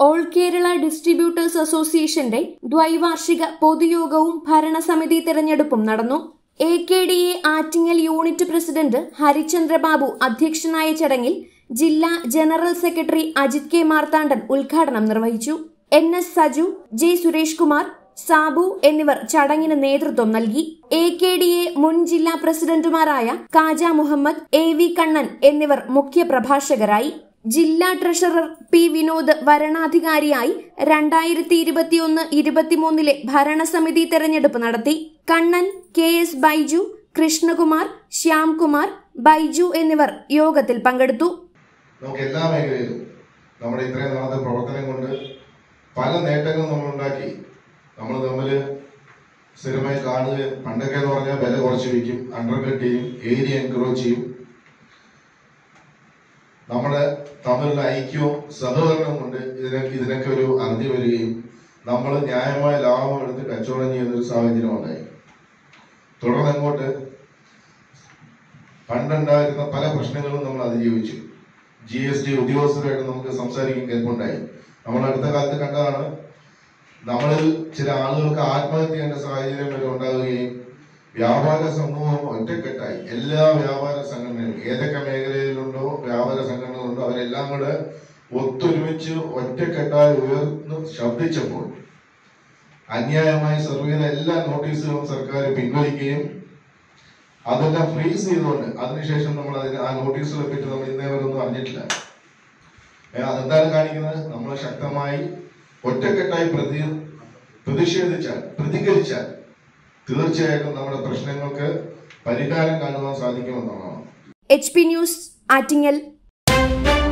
all Kerala distributors അസോസിയേഷന്റെ ദ്വൈവാർഷിക പൊതുയോഗവും ഭരണസമിതി തെരഞ്ഞെടുപ്പും നടന്നു A K D A Attingal unit president Harichandrababu അധ്യക്ഷനായ ചടങ്ങിൽ ജില്ലാ general secretary Ajith K Marthandan ഉദ്ഘാടനം നിർവഹിച്ചു N S Saju J Suresh Kumar Sabu എന്നിവർ ചടങ്ങിന് നേതൃത്വം നൽകി എ കെ ഡി എ മുൻ ജില്ലാ പ്രസിഡന്റുമാരായ കാജ മുഹമ്മദ് എ വി കണ്ണൻ എന്നിവർ മുഖ്യ പ്രഭാഷകരായി ജില്ലാ ട്രഷറർ പി വിനോദ് വരണാധികാരിയായി രണ്ടായിരത്തി ഇരുപത്തിയൊന്ന് ഇരുപത്തിമൂന്നിലെ ഭരണസമിതി തെരഞ്ഞെടുപ്പ് നടത്തി കണ്ണൻ കെ എസ് ബൈജു കൃഷ്ണകുമാർ ശ്യാംകുമാർ ബൈജു എന്നിവർ യോഗത്തിൽ പങ്കെടുത്തു നമുക്ക് എല്ലാ മേഖലയിലും നമ്മുടെ ഇത്രയും നാളത്തെ പ്രവർത്തനം കൊണ്ട് പല നേട്ടങ്ങളും നമ്മൾ ഉണ്ടാക്കി നമ്മൾ തമ്മിൽ സ്ഥിരമായി കാണുക പണ്ടൊക്കെ എന്ന് പറഞ്ഞാൽ വില കുറച്ച് വിൽക്കും അണ്ടർകട്ട് ചെയ്യും ഏരിയ എൻക്രോച്ച് ചെയ്യും നമ്മുടെ തമ്മിലുള്ള ഐക്യവും സഹകരണവും കൊണ്ട് ഇതിനൊക്കെ ഇതിനൊക്കെ ഒരു അറുതി വരികയും നമ്മൾ ന്യായമായ ലാഭം എടുത്ത് കച്ചവടം ചെയ്യുന്ന ഒരു സാഹചര്യം ഉണ്ടായി തുടർന്ന് അങ്ങോട്ട് പണ്ടുണ്ടായിരുന്ന പല പ്രശ്നങ്ങളും നമ്മൾ അതിജീവിച്ചു ജി എസ് ടി ഉദ്യോഗസ്ഥരുമായിട്ട് നമുക്ക് സംസാരിക്കാൻ കേൾപ്പുണ്ടായി നമ്മൾ അടുത്ത കാലത്ത് കണ്ടതാണ് നമ്മളിൽ ചില ആളുകൾക്ക് ആത്മഹത്യ ചെയ്യേണ്ട സാഹചര്യം വരെ ഉണ്ടാവുകയും വ്യാപാര സമൂഹം ഒറ്റക്കെട്ടായി എല്ലാ വ്യാപാര സംഘടനകളും ഏതൊക്കെ മേഖലയിലുണ്ടോ വ്യാപാര സംഘടനകളുണ്ടോ അവരെല്ലാം കൂടെ ഒത്തൊരുമിച്ച് ഒറ്റക്കെട്ടായി ഉയർന്ന് ശബ്ദിച്ചപ്പോൾ അന്യായമായി സെർവ് ചെയ്ത എല്ലാ നോട്ടീസുകളും സർക്കാർ പിൻവലിക്കുകയും അതെല്ലാം ഫ്രീസ് ചെയ്തുകൊണ്ട് അതിനുശേഷം നമ്മൾ അതിന് ആ നോട്ടീസുകളെ പറ്റി നമ്മൾ ഇന്നേ വരെ ഒന്നും അറിഞ്ഞിട്ടില്ല ഏ, അതെന്താണ് കാണിക്കുന്നത് നമ്മൾ ശക്തമായി ഒറ്റക്കെട്ടായി പ്രതി പ്രതിഷേധിച്ചാൽ പ്രതികരിച്ചാൽ തീർച്ചയായിട്ടും നമ്മുടെ പ്രശ്നങ്ങൾക്ക് പരിഹാരം കാണുവാൻ സാധിക്കുമെന്നുള്ളതാണ് എച്ച് പി ന്യൂസ് ആറ്റിങ്ങൽ